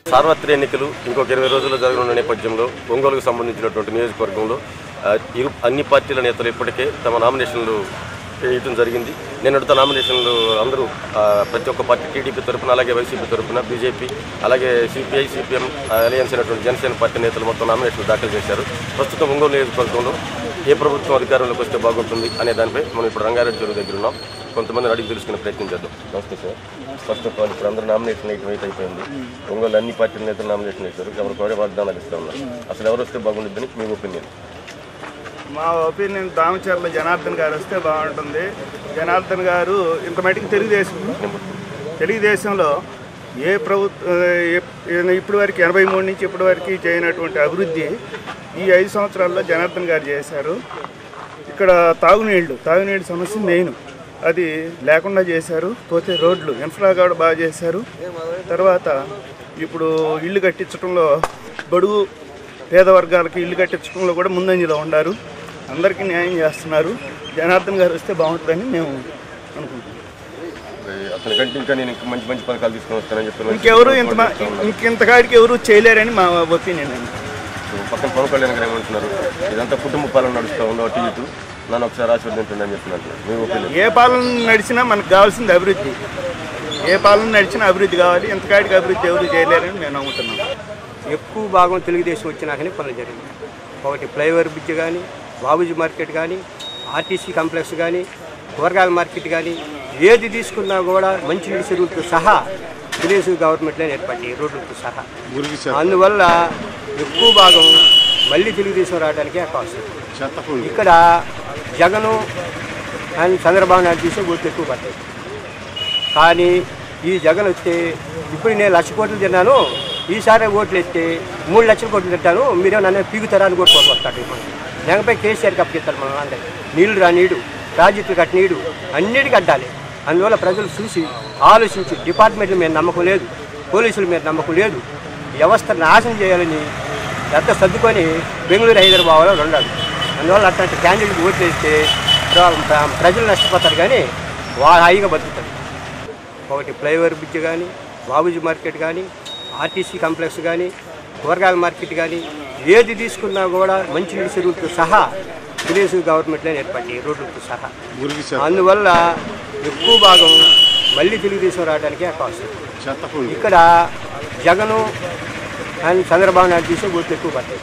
సార్వత్రిక ఎన్నికలు ఇంకొక ఇరవై రోజుల్లో జరగనున్న నేపథ్యంలో ఒంగోలుకు సంబంధించినటువంటి నియోజకవర్గంలో ఆ, ఇరు అన్ని పార్టీల నేతలు ఇప్పటికే తమ నామినేషన్లు వేయటం జరిగింది నేను అడుగుతా నామినేషన్లు అందరూ ఆ, ప్రతి ఒక్క పార్టీ టీడీపీ తరఫున అలాగే వైసీపీ తరఫున బీజేపీ అలాగే సిపిఐ సిపిఎం అలయన్స్ అయినటువంటి జనసేన పార్టీ నేతలు మొత్తం నామినేషన్లు దాఖలు చేశారు ప్రస్తుతం ఒంగోలు నియోజకవర్గంలో ఏ ప్రభుత్వం అధికారంలోకి వస్తే బాగుంటుంది అనే దానిపై మనం ఇప్పుడు రంగారెడ్డి చెరువు దగ్గర ఉన్నాం కొంతమందిని అడిగి తెలుసుకునే ప్రయత్నం చేద్దాం నమస్తే సార్ ఫస్ట్ ఆఫ్ ఆల్ ఇప్పుడు అందరూ నామినేషన్ అయితే వెయిట్ అయిపోయింది ఒంగోలు అన్ని పార్టీల నేతలు నామినేషన్ వేశారు ఎవరికి వాడే వాగ్దానాలు ఇస్తా ఉన్నారు అసలు ఎవరు వస్తే బాగుంటుందని మీ ఒపీనియన్ మా ఒపీనియన్ దామచర్ల జనార్దన్ గారు వస్తే బాగుంటుంది జనార్దన్ గారు ఇంత మటుకు తెలుగుదేశం తెలుగుదేశంలో ఏ ప్రభుత్వం ఇప్పటి వరకు ఎనభై మూడు నుంచి ఇప్పటి వరకు చేయనటువంటి అభివృద్ధి ఈ ఐదు సంవత్సరాల్లో జనార్దన్ గారు చేశారు ఇక్కడ తాగునీళ్ళు తాగునీళ్ళు సమస్య మెయిన్ అది లేకుండా చేశారు పోతే రోడ్లు ఇన్ఫ్రా కూడా బాగా చేశారు తర్వాత ఇప్పుడు ఇల్లు కట్టించడంలో బడుగు పేద వర్గాలకి ఇల్లు కట్టించడంలో కూడా ముందంజలో ఉన్నారు అందరికీ న్యాయం చేస్తున్నారు జనార్దన్ గారు వస్తే బాగుంటుందని మేము అనుకుంటున్నాం అతని కంటే ఇంకా నేను ఇంకా మంచి మంచి పథకాలు తీసుకొని వస్తానని చెప్పి ఇంకెవరు ఇంత మా- ఇంకింతకాడికి ఎవరు చేయలేరని మా ఒపీనియన్ అండి పక్కన పవన్ కళ్యాణ్ గారు ఏమంటున్నారు ఇదంతా కుటుంబ పాలన నడుస్తూ ఉందో అటు ఇటు నన్ను ఒకసారి ఆశీర్వదించండి అని చెప్పినట్టు మీ ఒపీనియన్ ఏ పాలన నడిచినా మనకు కావాల్సింది అభివృద్ధి ఏ పాలన నడిచినా అభివృద్ధి కావాలి ఇంతకాడికి అభివృద్ధి ఎవరు చేయలేరని మేము నమ్ముతున్నాం ఎక్కువ భాగం తెలుగుదేశం వచ్చినాకనే పనులు జరిగింది ఒకటి ఫ్లైఓవర్ బ్రిడ్జ్ కానీ బాబుజీ మార్కెట్ కానీ ఆర్టీసీ కాంప్లెక్స్ కానీ కూరగాయల మార్కెట్ కానీ ఏది తీసుకున్నా కూడా మంచినీటి చెరువులతో సహా తెలుగుదేశం గవర్నమెంట్లో ఏర్పడ్డాయి రోడ్లతో సహా అందువల్ల ఎక్కువ భాగం మళ్ళీ తెలుగుదేశం రావడానికే అవకాశం ఇక్కడ జగను అండ్ చంద్రబాబు నాయుడు తీసే ఓట్లు ఎక్కువ పడతాయి కానీ ఈ జగన్ వస్తే ఇప్పుడు నేను లక్ష కోట్లు తిన్నాను ఈసారి ఓట్లు ఎత్తే మూడు లక్షల కోట్లు తింటాను మీరేమో నన్ను పీగుతారా అని కూడా కోట్లు వస్తాడు ఇప్పుడు లేకపోతే కేసీఆర్కి అప్పగిస్తారు మనం అంటే నీళ్లు రా నీడు ప్రాజెక్టులు కట్టి నీడు అన్నిటికీ కట్టాలి అందువల్ల ప్రజలు చూసి ఆలోచించి డిపార్ట్మెంట్ల మీద నమ్మకం లేదు పోలీసుల మీద నమ్మకం లేదు వ్యవస్థ నాశనం చేయాలని ఎంత సర్దుకొని బెంగళూరు హైదరాబాద్లో ఉండాలి అందువల్ల అట్లాంటి క్యాండిడేట్ ఓట్లు వేస్తే ప్ర- ప్ర- ప్రజలు నష్టపోతారు కానీ వాళ్ళు హాయిగా బతుకుతారు ఒకటి ఫ్లైఓవర్ బ్రిడ్జ్ కానీ బాబుజీ మార్కెట్ కానీ ఆర్టీసీ కాంప్లెక్స్ కానీ కూరగాయల మార్కెట్ కానీ ఏది తీసుకున్నా కూడా మంచినీటి చెరువులతో సహా తెలుగుదేశం గవర్నమెంట్లో ఏర్పడ్డాయి రోడ్లతో సహా అందువల్ల ఎక్కువ భాగం మళ్ళీ తెలుగుదేశం రావడానికే అవకాశం ఇక్కడ జగను అండ్ చంద్రబాబు నాయుడు తీసే ఓట్లు ఎక్కువ పడతాయి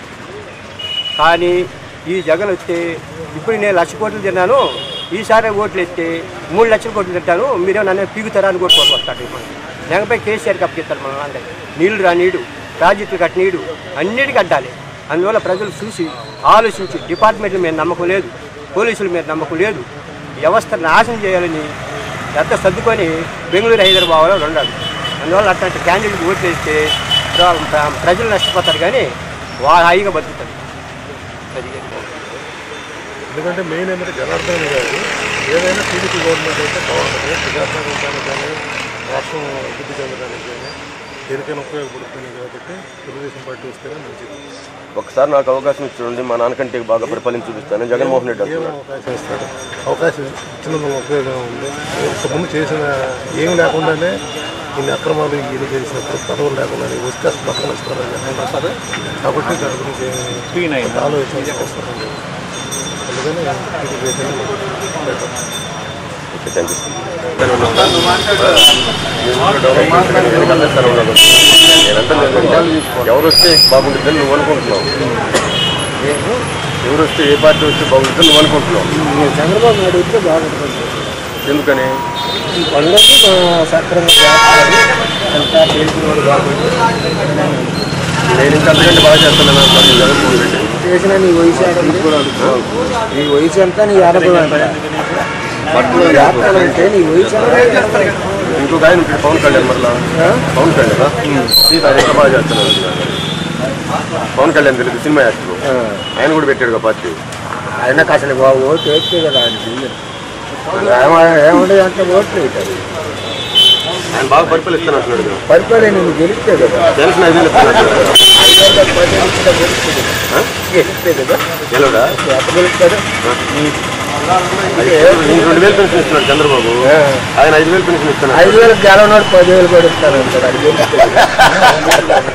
కానీ ఈ జగన్ వస్తే ఇప్పుడు నేను లక్ష కోట్లు తిన్నాను ఈసారి ఓట్లు ఎత్తే మూడు లక్షల కోట్లు తింటాను మీరేమో నన్ను పీగుతారా అని కూడా కోట్లు వస్తాడు ఇప్పుడు లేకపోతే కేసీఆర్కి అప్పగిస్తారు మనం అంటే నీళ్లు రా నీడు ప్రాజెక్టులు కట్టి నీడు అన్నిటికీ కట్టాలి అందువల్ల ప్రజలు చూసి ఆలోచించి డిపార్ట్మెంట్ల మీద నమ్మకం లేదు పోలీసుల మీద నమ్మకం లేదు వ్యవస్థ నాశనం చేయాలని ఎంత సర్దుకొని బెంగళూరు హైదరాబాద్లో ఉండాలి అందువల్ల అట్లాంటి క్యాండిడేట్ ఓట్లు వేస్తే ప్ర- ప్ర- ప్రజలు నష్టపోతారు కానీ వాళ్ళు హాయిగా బతుకుతారు అది ఎందుకంటే మెయిన్ ఏంటంటే జనార్దన్ గారు ఏదైనా టీడీపీ గవర్నమెంట్ అయితే బాగుంటుంది ప్రజాస్వామ్యానికి కానీ రాష్ట్రం అభివృద్ధి చెందడానికి కానీ దేనికైనా ఉపయోగపడుతుంది కాబట్టి తెలుగుదేశం పార్టీ వస్తేనే మంచిది ఒకసారి నాకు అవకాశం ఇచ్చి మా నాన్నకంటే బాగా పరిపాలన చూపిస్తాను జగన్మోహన్ రెడ్డి ఏం అంటున్నాడు అవకాశం ఇస్తాడు అవకాశం ఇచ్చినందుకు ఉపయోగం ఉంది ఇంతకుముందు చేసిన ఏం లేకుండానే ఇన్ని అక్రమాలు ఇది చేసినప్పుడు పదవులు లేకుండా వస్తే అసలు పక్కన ఇస్తారు జనాలు. కాబట్టి దాని గురించి ఏమి ఆలోచన వస్తుంది అందుకని టీడీపీ అయితేనే better. ఓకే థ్యాంక్ యూ ఎవరు వస్తే బాగుంటుందని నువ్వు అనుకుంటున్నావు ఎవరు వస్తే ఏ పార్టీ వస్తే బాగుంటుందని నువ్వు అనుకుంటున్నావు చంద్రబాబు నాయుడు అయితే బాగుంటుంది ఎందుకని పనులకి సక్రమంగా చేస్తారు అంతా తెలిసిన వాళ్ళు బాగుంటుంది నేను ఇంకా అంతకంటే బాగా చేస్తాను అనుకుంటున్నాను జగన్మోహన్ రెడ్డి చేసిన నీ వయసు ఎంత? నీ వయసు ఎంత నీ అనుభవం ఎంత నువ్వు చేస్తానంటే నీ వయసు ఎంత? ఎనభై. ఇంకొక ఆయన ఉంటాడు, పవన్ కళ్యాణ్ మరలా పవన్ కళ్యాణ్ సీత ఆయన ఎంత బాగా చేస్తున్నాను అంటున్నాడు. పవన్ కళ్యాణ్ తెలుగు సినిమా యాక్టర్ ఆయన కూడా పెట్టాడు పార్టీ ఆయనకు అసలు బాబు ఓటు వేస్తే కదా ఆయన ఏమంటే అంత ఓట్లు అవుతారు ఆయన బాగా పరిపాలిస్తాను అంటున్నాడు కదా. పరిపాలన నువ్వు గెలిస్తే కదా తెలిసిన ఐదు వేలు ఇస్తాను అంటున్నాడు. ఐదు వందల పది ఇచ్చినా గెలిస్తే కదా గెలిస్తే కదా గెలవడా ఎంత గెలుస్తాడు ఈయన రెండు వేలు పెన్షన్ ఇస్తున్నాడు చంద్రబాబు ఆయన ఐదు వేలు పెన్షన్ ఇస్తున్నాడు ఐదు వేలకు గెలవనాడు పదివేలు కూడా ఇస్తాను అంటాడు అది గెలిస్తే కదా